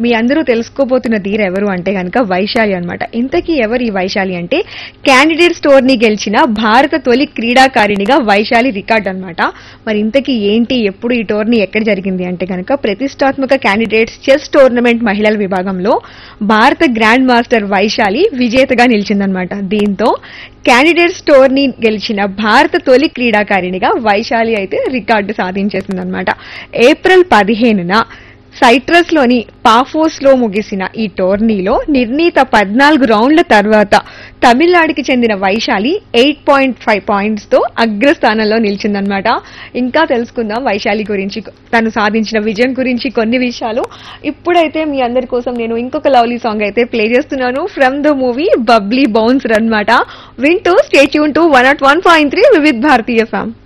మీ అందరూ తెలుసుకోబోతున్న ధీర ఎవరు అంటే కనుక వైశాలి అన్నమాట ఇంతకీ ఎవరు ఈ వైశాలి అంటే క్యాండిడేట్ స్టోర్ ని గెలిచిన భారత తొలి క్రీడాకారిణిగా వైశాలి రికార్డ్ అన్నమాట మరి ఇంతకీ ఏంటి ఎప్పుడు ఈ టోర్నీ ఎక్కడ జరిగింది అంటే కనుక ప్రతిష్టాత్మక క్యాండిడేట్స్ చెస్ టోర్నమెంట్ మహిళల విభాగంలో భారత గ్రాండ్ మాస్టర్ వైశాలి విజేతగా నిలిచిందనమాట దీంతో క్యాండిడేట్ స్టోర్ ని గెలిచిన భారత తొలి క్రీడాకారిణిగా వైశాలి అయితే రికార్డు సాధించేసిందనమాట ఏప్రిల్ పదిహేనున సైట్రస్ లోని పాఫోస్ లో ముగిసిన ఈ టోర్నీలో నిర్ణీత పద్నాలుగు రౌండ్ల తర్వాత తమిళనాడుకి చెందిన Vaishali eight point five points తో అగ్రస్థానంలో నిలిచిందనమాట ఇంకా తెలుసుకుందాం వైశాలి గురించి తను సాధించిన విజయం గురించి కొన్ని విషయాలు ఇప్పుడైతే మీ అందరి కోసం నేను ఇంకొక లవ్లీ సాంగ్ అయితే ప్లే చేస్తున్నాను from the movie Babli Bouncer అన్నమాట వింటూ stay tuned to one naught one point three Vividh Bharatiya ఫ్యామ్